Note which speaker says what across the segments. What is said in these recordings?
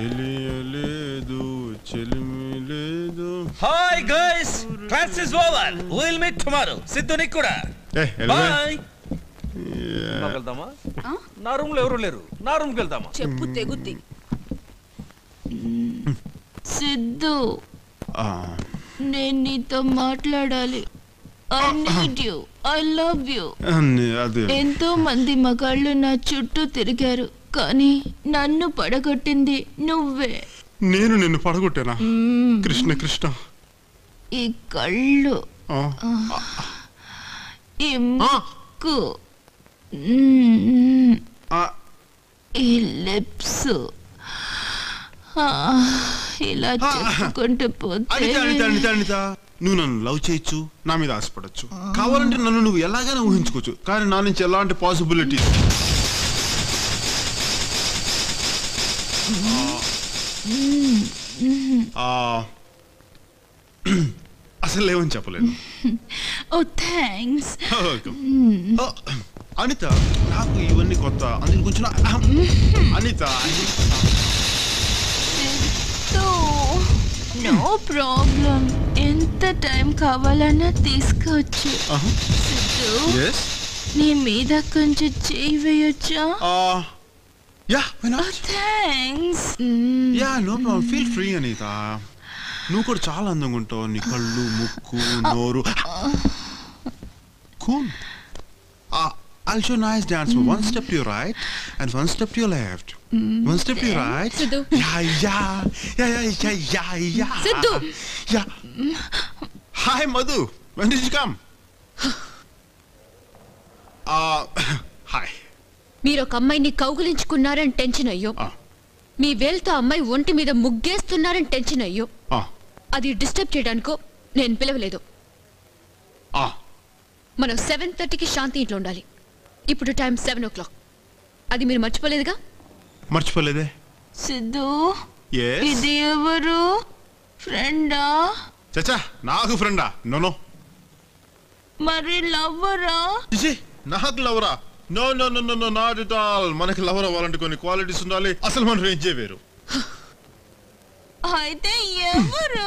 Speaker 1: తెలియలేదు చెలిమి లేదు
Speaker 2: hi guys class is over will meet tomorrow Siddhu నీకు కూడా
Speaker 1: ఏ, వెళ్ళవే.
Speaker 2: Bye
Speaker 1: Yeah.
Speaker 2: వెళ్దామా నా రూమ్ లో ఎవరు లేరు నా రూమ్ కి వెళ్దామా
Speaker 3: చెప్పు తెగుద్ది
Speaker 4: సిద్ధు
Speaker 1: ఆ,
Speaker 4: నేను నీతో మాట్లాడాలి I need you I love you
Speaker 1: అన్ని అదే
Speaker 4: ఎంతో మంది మగాళ్ళు నా చుట్టూ తిరిగారు కానీ నన్ను పడగొట్టింది నువ్వే
Speaker 1: నేను నిన్ను పడగొట్టానా
Speaker 4: మ్మ్.
Speaker 1: కృష్ణ కృష్ణ
Speaker 4: ఈ కళ్ళు
Speaker 1: ఆ,
Speaker 4: ఈ ముక్కు మ్మ్.
Speaker 1: ఆ,
Speaker 4: ఈ లిప్స్ ఇలా చెప్పుకుంటూ పోతే
Speaker 1: అనిత అనిత అనిత అనిత నువ్వు నన్ను లవ్ చేయొచ్చు నా మీద ఆశపడచ్చు కావాలంటే నన్ను నువ్వు ఎలాగైనా ఊహించుకోవచ్చు కానీ నా నుంచి ఎలాంటి పాసిబిలిటీ అసలు లేవని చెప్పలేను
Speaker 4: ఓ థ్యాంక్స్
Speaker 1: ఓ, అనిత నాకు ఇవన్నీ కొత్త అందులో కొంచెం నా- అనిత
Speaker 4: నో ప్రాబ్లం ఎంత టైం కావాలన్నా తీసుకోవచ్చు
Speaker 1: ఆహా.
Speaker 4: సిద్ధు
Speaker 1: Yes?
Speaker 4: నీ మీద కొంచెం చేయి వేయొచ్చా
Speaker 1: ఆ, yeah, why not?
Speaker 4: Thanks
Speaker 1: yeah no problem feel free Anitha నువ్వు కూడా చాలా అందంగా ఉంటావు నీ కళ్ళు ముక్కు నోరు cool I'll show nice dance for one step to your right and one step to your left. One step to your right.
Speaker 3: Sidhu.
Speaker 1: Yeah, yeah, yeah, yeah, yeah, yeah, yeah.
Speaker 3: Sidhu.
Speaker 1: Yeah. Hi, Madhu. When did you come? Uh, hi.
Speaker 3: మీరు ఒక అమ్మాయిని కౌగులించుకున్నారని tension అయ్యో
Speaker 1: Ah.
Speaker 3: మీ వేలుతో అమ్మాయి ఒంటి మీద ముగ్గేస్తున్నారని tension అయ్యో
Speaker 1: Ah.
Speaker 3: అది డిస్టర్బ్ చేయడానికో నేను పిలవలేదు
Speaker 1: Ah.
Speaker 3: మనం సెవెన్ థర్టీకి శాంతి ఇంట్లో ఉండాలి ఇప్పుడు టైం సెవెన్ ఓ క్లాక్ అది మీరు మర్చిపోలేదుగా
Speaker 1: మర్చిపోలేదే
Speaker 4: సిద్ధు
Speaker 1: ఎస్
Speaker 4: ఇది ఎవరు ఫ్రెండా
Speaker 1: చచ్చా నాకు ఫ్రెండా నో నో
Speaker 4: మరి లవ్వరా
Speaker 1: ఇజీ నాకు లవరా no no no no no not at all మనకి లవర్ అవ్వాలంటే కొన్ని క్వాలిటీస్ ఉండాలి అసలు మన రేంజే వేరు
Speaker 4: అయితే ఎవరు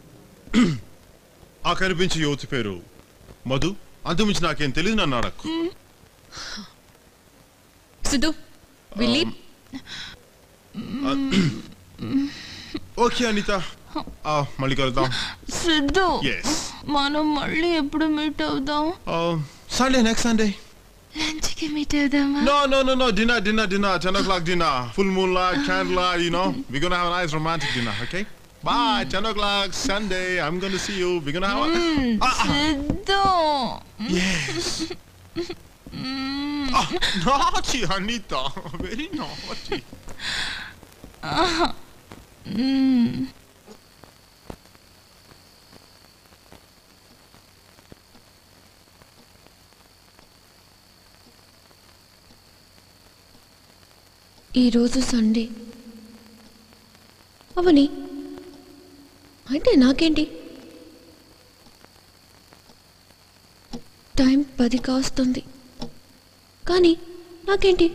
Speaker 1: ఆ కనిపించే యువతి పేరు మధు అంతమించి నాకేం తెలియదు నన్ను అడక్కు
Speaker 3: సిద్ధు విల్లి
Speaker 1: ఓకే అనిత ఆ, మళ్ళీ కలుద్దాం
Speaker 4: సిద్ధు
Speaker 1: ఎస్
Speaker 4: మనం మళ్ళీ ఎప్పుడు మీట్ అవుదాం
Speaker 1: సండే నెక్స్ట్ సండే
Speaker 4: లంచ్ కి మీట్ అవుదామా
Speaker 1: No, no, no, no. Dinner, dinner, dinner. 10 o'clock dinner. Full moonlight, candlelight, you know. We're going to have a nice romantic dinner, okay? Bye. 10 o'clock, Sunday. I'm going to see you. We're going to have a... Ah, ah,
Speaker 4: Siddhu
Speaker 1: yes. Ah, naughty, Anita. Very naughty.
Speaker 3: ఈరోజు Sunday అవని అయితే నాకేంటి time పది కాస్తుంది కానీ నాకేంటి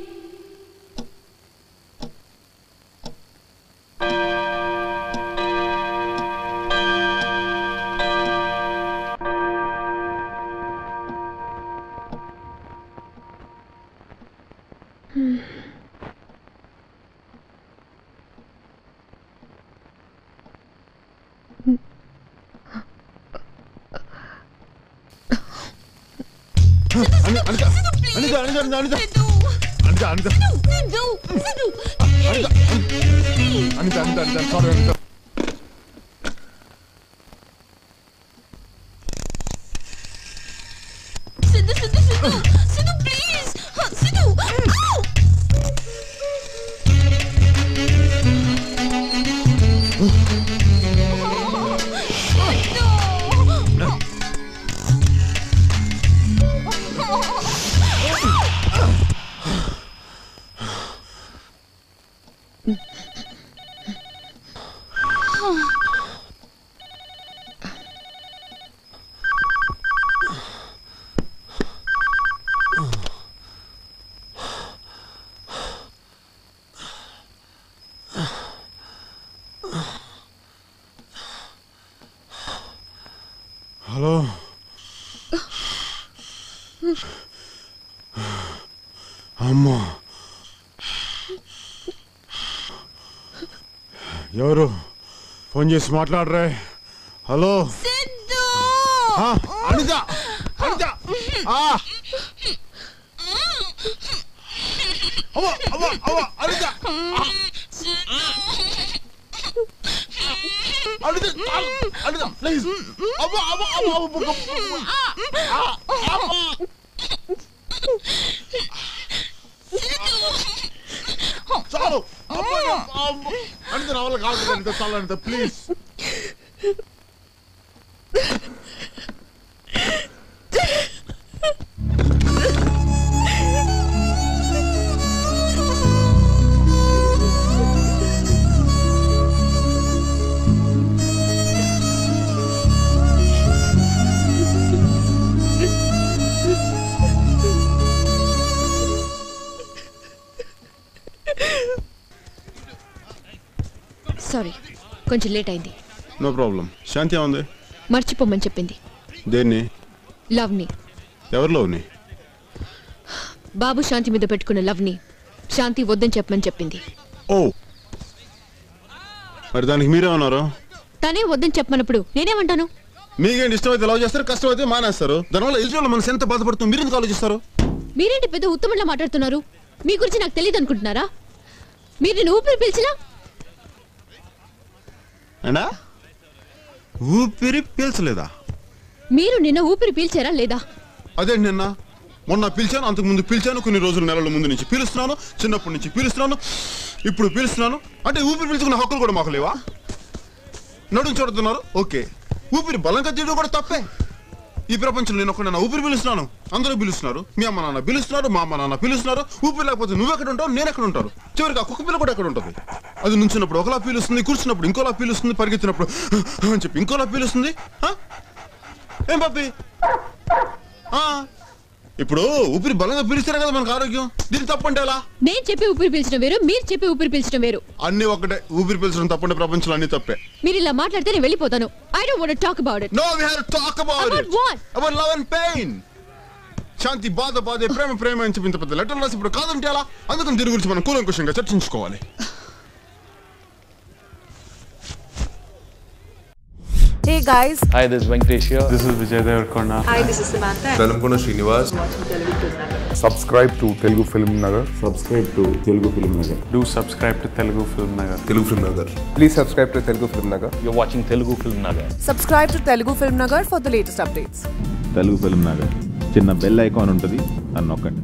Speaker 1: Anita, Anita, Anita, Anita, Anita. Anita, Anita.
Speaker 4: Siddhu Siddhu
Speaker 1: Anita, Anita, Anita. Sorry, Anita.
Speaker 4: Siddhu Siddhu Siddhu Siddhu please Siddhu
Speaker 1: అమ్మా ఎవరు ఫోన్ చేసి మాట్లాడరే హలో
Speaker 4: సిద్ధు
Speaker 1: ఆ, అనిత అనిత ఆ. అవ్వ, అవ్వ, అవ్వ, అనిత ఆ. అనిత చాలు. అనిత ప్లీజ్ అవ్వ అవ్వ అవ్వ అవ్వ అవ్వ. ఆ, అవ్వ. చాలు అవ్వ, అవ్వ. అనిత నా వల్ల కాదు అనిత చాలు అనిత ప్లీజ్
Speaker 3: సారీ కొంచెం లేట్ అయింది
Speaker 1: నో ప్రాబ్లం శాంతి ఉంది
Speaker 3: మర్చిపోమని చెప్పింది
Speaker 1: దేన్ని
Speaker 3: లవ్ని
Speaker 1: ఎవరిలోని
Speaker 3: బాబు శాంతి మీద పెట్టుకున్న లవ్ని శాంతి వద్దని చెప్పమని చెప్పింది
Speaker 1: ఓ మరి దానికి మీరే ఉన్నారు
Speaker 3: తనే వద్దని చెప్పమన్నప్పుడు నేనేమంటాను
Speaker 1: మీకేంటి ఇష్టమైతే లవ్ చేస్తారు కష్టమైతే మానేస్తారు దానివల్ల ఎదుటి మనసు ఎంత బాధపడుతుంది మీరు ఎందుకు ఆలోచిస్తారు
Speaker 3: మీరేంటి పెద్ద ఉత్తమంలా మాట్లాడుతున్నారు మీ గురించి నాకు తెలియదు అనుకుంటున్నారా మీరు నేను ఊపిరి పిలిచినా
Speaker 1: అండా ఊపిరి పీల్చలేదా
Speaker 3: మీరు నిన్న ఊపిరి పీల్చారా లేదా
Speaker 1: అదే నిన్న మొన్న పిలిచాను అంతకు ముందు పిలిచాను కొన్ని రోజుల నెలల ముందు నుంచి పిలుస్తున్నాను చిన్నప్పటి నుంచి పిలుస్తున్నాను ఇప్పుడు పిలుస్తున్నాను అంటే ఊపిరి పీల్చుకున్న హక్కులు కూడా మాకు లేవా నడుము చూడుతున్నారు ఓకే ఊపిరి బలంగా తీయడం కూడా తప్పే ఈ ప్రపంచంలో నేను ఒక్కడ ఊపిరి పిలుస్తున్నాను అందరూ పిలుస్తున్నారు మీ అమ్మ నాన్న పిలుస్తున్నారు మా అమ్మ నాన్న పిలుస్తున్నారు ఊపిరి లేకపోతే నువ్వు ఎక్కడ ఉంటావు నేను ఎక్కడ ఉంటాను చివరికి ఆ కుక్క పిల్ల కూడా ఎక్కడ ఉంటుంది అది నుంచినప్పుడు ఒకలా పీలుస్తుంది కూర్చున్నప్పుడు ఇంకోలా పీలుస్తుంది పరిగెత్తినప్పుడు అని చెప్పి ఇంకోలా పీలుస్తుంది ఆ? ఏం పప్పి ఆ, ఇప్పుడు ఊపిరి బలంగా పీలిస్తేనే కదా మనకు ఆరోగ్యం దీన్ని తప్పంటే ఎలా
Speaker 3: నేను చెప్పి ఊపిరి పీల్చడం వేరు మీరు చెప్పి ఊపిరి పీల్చడం వేరు
Speaker 1: అన్ని ఒకటే ఊపిరి పీల్చడం తప్పంటే ప్రపంచంలో అన్ని తప్పే
Speaker 3: మీరు ఇలా మాట్లాడితే నేను వెళ్ళిపోతాను I don't want talk about it
Speaker 1: no we have talk about
Speaker 3: About
Speaker 1: it
Speaker 3: what?
Speaker 1: About love and pain Shanti బాధ బాధే ప్రేమ ప్రేమ అని చెప్పి ఇంత పెద్ద లెటర్ రాసి ఇప్పుడు కాదంటే ఎలా అందుకని దీని గురించి మనం కూలంకుషంగా చర్చించుకోవాలి
Speaker 5: Hey guys,
Speaker 6: Hi, this is Venkatesh here.
Speaker 7: This is Vijay Devarkonda.
Speaker 5: hi, this is Samantha.
Speaker 8: Velankonda Srinivas
Speaker 9: subscribe to Telugu Film Nagar
Speaker 10: subscribe to Telugu Film Nagar
Speaker 7: Do subscribe to Telugu Film Nagar.
Speaker 8: Telugu Film Nagar
Speaker 9: please subscribe to Telugu Film Nagar
Speaker 6: You're watching Telugu Film Nagar.
Speaker 5: Subscribe to Telugu Film Nagar for the latest updates.
Speaker 10: Telugu Film Nagar చిన్న bell icon ఉంటుంది అని నొక్కండి